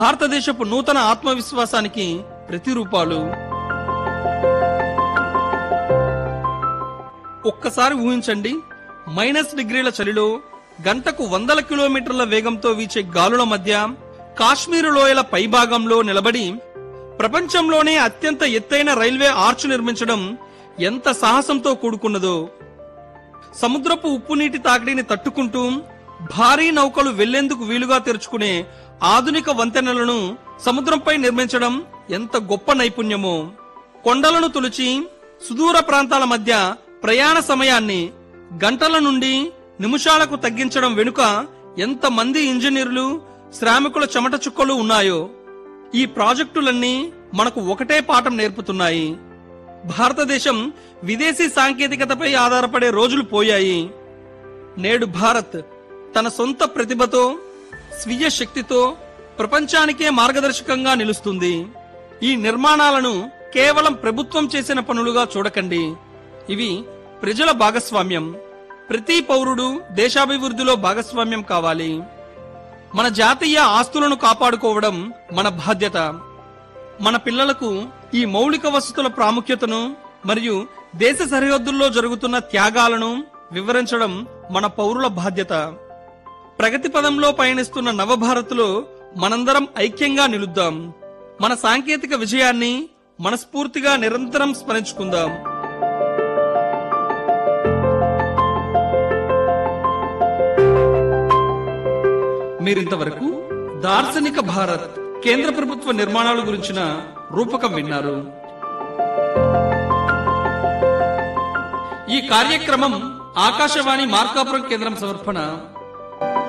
భారతదేశపు నూతన ఆత్మవిశ్వాసానికి ప్రతిరూపాలు ఒక్కసారి ఊహించండి మైనస్ డిగ్రీల చలిలో గంటకు వందల కిలోమీటర్ల వేగంతో వీచే గాలుల మధ్య కాశ్మీరు లోయల పైభాగంలో నిలబడి ప్రపంచంలోనే అత్యంత ఎత్తైన రైల్వే ఆర్చ్ నిర్మించడం ఎంత సాహసంతో కూడుకున్నదో సముద్రపు ఉప్పు నీటి తాకిడిని తట్టుకుంటూ భారీ నౌకలు వెళ్లేందుకు వీలుగా తెరుచుకునే ఆధునిక వంతెనలను సముద్రంపై నిర్మించడం ఎంత గొప్ప నైపుణ్యమో కొండలను తులిచి సుదూర ప్రాంతాల మధ్య ప్రయాణ సమయాన్ని గంటల నుండి నిమిషాలకు తగ్గించడం వెనుక ఎంత మంది ఇంజనీర్లు శ్రామికుల చెమట చుక్కలు ఉన్నాయో ఈ ప్రాజెక్టులన్నీ మనకు ఒకటే పాఠం నేర్పుతున్నాయి భారతదేశం విదేశీ సాంకేతికతపై ఆధారపడే రోజులు పోయాయి నేడు భారత్ తన సొంత ప్రతిభతో స్వీయ శక్తితో ప్రపంచానికే మార్గదర్శకంగా నిలుస్తుంది ఈ నిర్మాణాలను కేవలం ప్రభుత్వం చేసిన పనులుగా చూడకండి ఇవి ప్రజల భాగస్వామ్యం ప్రతి పౌరుడు దేశాభివృద్ధిలో భాగస్వామ్యం కావాలి మన జాతీయ ఆస్తులను కాపాడుకోవడం మన బాధ్యత మన పిల్లలకు ఈ మౌలిక వసతుల ప్రాముఖ్యతను మరియు దేశ సరిహద్దుల్లో జరుగుతున్న త్యాగాలను వివరించడం మన పౌరుల బాధ్యత ప్రగతి పదంలో పయనిస్తున్న నవభారత్లో మనందరం ఐక్యంగా నిలుద్దాం మన సాంకేతిక విజయాన్ని మనస్ఫూర్తిగా నిరంతరం స్మరించుకుందాం మీరింతవరకు దార్శనిక భారత్ కేంద్ర ప్రభుత్వ నిర్మాణాల గురించిన రూపకం విన్నారు ఈ కార్యక్రమం ఆకాశవాణి మార్కాపురం కేంద్రం సమర్పణ